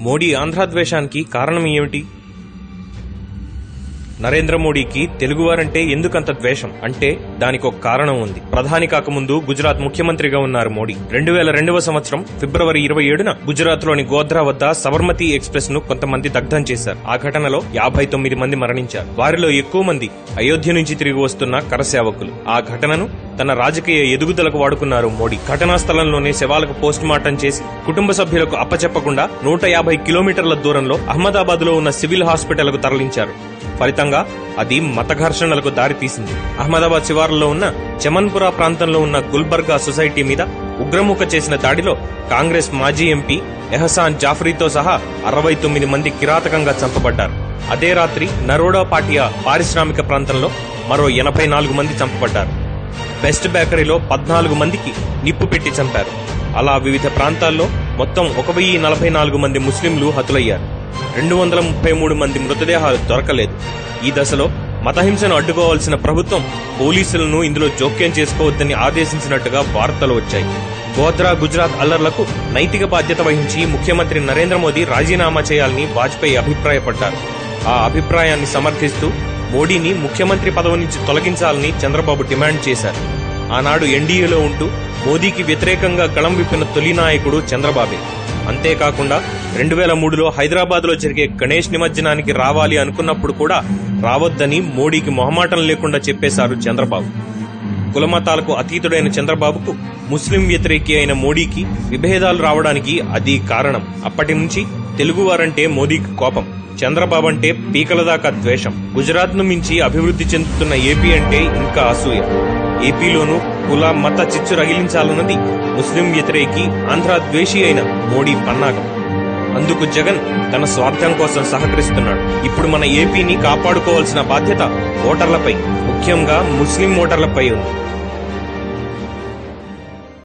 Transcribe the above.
మోడీ ఆంధ్రాద్వేషానికి కారణం ఏమిటి నరేంద్ర మోడీకి తెలుగువారంటే ఎందుకంత ద్వేషం అంటే దానికి ఒక కారణం ఉంది ప్రధాని కాకముందు గుజరాత్ ముఖ్యమంత్రిగా ఉన్నారు మోడీ రెండు వేల రెండవ సంవత్సరం ఫిబ్రవరి ఇరవై ఏడున గుజరాత్ లోని గోధ్రా వద్ద సబర్మతి ఎక్స్ప్రెస్ ను కొంతమంది దగ్ధం చేశారు ఆ ఘటనలో యాభై తొమ్మిది మంది మరణించారు వారిలో ఎక్కువ మంది అయోధ్య నుంచి తిరిగి వస్తున్న కరసేవకులు ఆ ఘటనను తన రాజకీయ ఎదుగుదలకు వాడుకున్నారు మోడీ ఘటనా స్థలంలోనే శవాలకు పోస్ట్ మార్టం చేసి కుటుంబ సభ్యులకు అప్పచెప్పకుండా నూట యాభై కిలోమీటర్ల దూరంలో అహ్మదాబాద్ లో ఉన్న సివిల్ హాస్పిటల్ కు తరలించారు ఫలితంగా అది మత ఘర్షణలకు దారితీసింది అహ్మదాబాద్ శివారులో ఉన్న చమన్పురా ప్రాంతంలో ఉన్న గుల్బర్గా సొసైటీ మీద ఉగ్రముఖ చేసిన దాడిలో కాంగ్రెస్ మాజీ ఎంపీ ఎహసాన్ జాఫ్రీతో సహా అరవై తొమ్మిది మంది కిరాతకంగా చంపబడ్డారు అదే రాత్రి నరోడా పాటియా పారిశ్రామిక ప్రాంతంలో మరో ఎనభై నాలుగు మంది చంపబడ్డారు బెస్ట్ బేకరీలో పద్నాలుగు మందికి నిప్పు పెట్టి చంపారు అలా వివిధ ప్రాంతాల్లో మొత్తం ఒక వెయ్యి నలభై నాలుగు మంది ముస్లింలు హతులయ్యారు రెండు వందల ముప్పై మూడు మంది మృతదేహాలు దొరకలేదు ఈ దశలో మతహింసను అడ్డుకోవాల్సిన ప్రభుత్వం పోలీసులను ఇందులో జోక్యం చేసుకోవద్దని ఆదేశించినట్టుగా వార్తలు వచ్చాయి గోధ్రా గుజరాత్ అల్లర్లకు నైతిక బాధ్యత వహించి ముఖ్యమంత్రి నరేంద్ర మోదీ రాజీనామా చేయాలని వాజ్పేయి అభిప్రాయపడ్డారు ఆ అభిప్రాయాన్ని సమర్థిస్తూ మోడీని ముఖ్యమంత్రి పదవి నుంచి తొలగించాలని చంద్రబాబు డిమాండ్ చేశారు ఆనాడు ఎన్డీఏలో ఉంటూ మోదీకి వ్యతిరేకంగా గళం విప్పిన తొలి నాయకుడు చంద్రబాబే అంతేకాకుండా రెండు వేల మూడులో హైదరాబాద్ లో జరిగే గణేష్ నిమజ్జనానికి రావాలి అనుకున్నప్పుడు కూడా రావద్దని మోడీకి మొహమాటం లేకుండా చెప్పేశారు చంద్రబాబు కులమతాలకు అతీతుడైన చంద్రబాబుకు ముస్లిం వ్యతిరేకి అయిన మోడీకి విభేదాలు రావడానికి అది కారణం అప్పటి నుంచి తెలుగువారంటే మోదీకి కోపం చంద్రబాబు అంటే పీకల దాకా ద్వేషం గుజరాత్ ను మించి అభివృద్ధి చెందుతున్న ఏపీ అంటే ఇంకా అసూయ ఏపీలోనూ కుల మత చిచ్చు రగిలించాలన్నది ముస్లిం వ్యతిరేకి ఆంధ్ర ద్వేషి అయిన మోడీ పన్నాగం అందుకు జగన్ తన స్వార్థం కోసం సహకరిస్తున్నాడు ఇప్పుడు మన ఏపీని కాపాడుకోవాల్సిన బాధ్యత ఓటర్లపై ముఖ్యంగా ముస్లిం ఓటర్లపై ఉంది